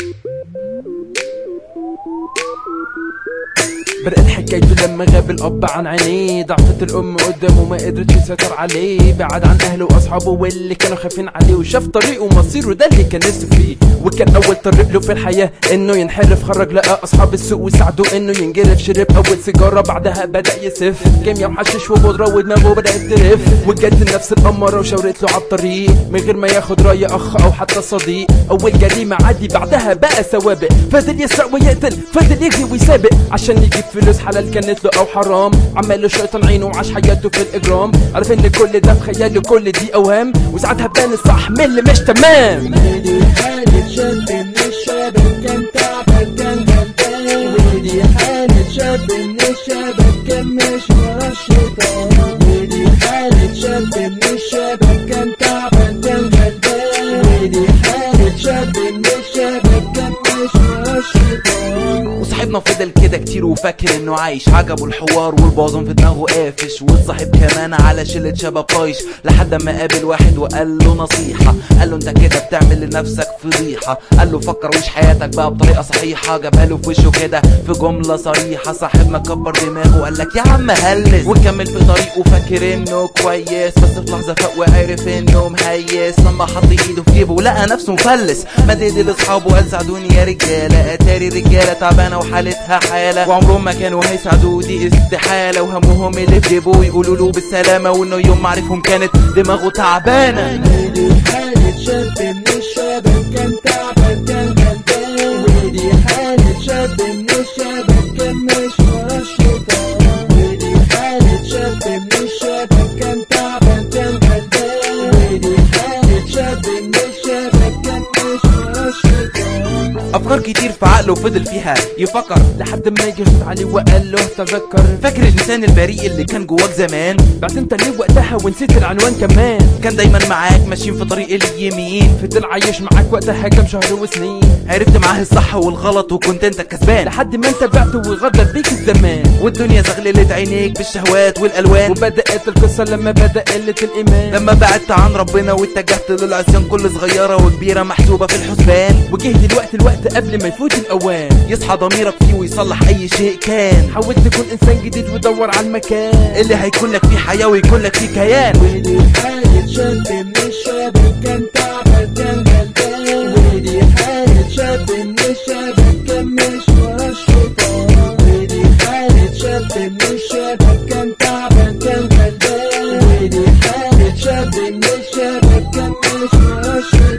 بدأت حكايته لما غاب الأب عن عينيه ضعفت الأم قدامه ما قدرت تسيطر عليه بعد عن أهله وأصحابه واللي كانوا خايفين عليه وشاف طريقه ومصيره ده اللي كان نفسه فيه وكان أول طريق له في الحياة إنه ينحرف خرج لقى أصحاب السوق وساعدوه إنه ينجرف شرب أول سيجارة بعدها بدأ يسف كيميا وحشش وبودرة ودماغه بدأت ترف وجت نفس الأمارة وشاورت له على الطريق من غير ما ياخد رأي أخ أو حتى صديق أول جريمة عادي بعدها بقى سوابق فضل يسرق ويقتل فضل يجري ويسابق عشان يجيب فلوس حلال كانت له او حرام عمال الشيطان عينه وعاش حياته في الاجرام عارف ان كل ده في خياله كل دي اوهام وساعتها بان الصح من اللي مش تمام ودي حالة شاب من الشباب كان تعبان كان غلبان ودي حالة شاب من الشباب كان مش ورا الشيطان ودي حالة شاب من الشباب كان تعبان كان غلبان ودي حالة شاب من الشباب كان مش ورا الشيطان وصاحبنا فضل كده كتير وفاكر انه عايش عجبه الحوار والباظن في دماغه قافش واتصاحب كمان على شلة شباب طايش لحد ما قابل واحد وقال له نصيحة قال له انت كده بتعمل لنفسك فضيحة قال له فكر وش حياتك بقى بطريقة صحيحة جابها له في وشه كده في جملة صريحة صاحبنا كبر دماغه قال لك يا عم هلس وكمل في طريقه فاكر انه كويس بس في لحظة فاق وعرف انه مهيس لما حط ايده في جيبه لقى نفسه مفلس مد ايدي لاصحابه قال ساعدوني يا رجالة اتاري رجالة تعبانة وحالتها حالة وعمرهم ما كانوا هيساعدوه دي استحالة وهمهم اللي في جيبه يقولوا له بالسلامة وانه يوم ما عرفهم كانت دماغه تعبانة ودي حالة شاب من الشباب كان تعبان كان غلبان ودي حالة شاب من الشباب كان مش ورا الشيطان ودي حالة شاب من الشباب كان تعبان كان غلبان ودي حالة شاب من الشباب كان مش ورا الشيطان افكار كتير في عقله فضل فيها يفكر لحد ما يجي صوت عليه وقال له تذكر فاكر الانسان البريء اللي كان جواك زمان بعت انت ليه وقتها ونسيت العنوان كمان كان دايما معاك ماشيين في طريق اليمين فضل عايش معاك وقتها كام شهر وسنين عرفت معاه الصح والغلط وكنت انت الكسبان لحد ما انت بعته وغدر بيك الزمان والدنيا زغللت عينيك بالشهوات والالوان وبدأت القصة لما بدأ قلة الإيمان لما بعدت عن ربنا واتجهت للعصيان كل صغيرة وكبيرة محسوبة في الحسبان وجه دلوقتي الوقت قبل ما يفوت الأوان يصحى ضميرك فيه ويصلح اي شيء كان حاول تكون إنسان جديد ودور على المكان اللي هيكون لك فيه حياة ويكون لك فيه كيان ودي حالة شاب من الشباب كان تعبان كان غلبان ودي حالة شاب من الشباب كان مش ورا الشيطان ودي حالة شاب من الشباب كان تعبان كان غلبان ودي حالة شاب من الشباب كان مش ورا الشيطان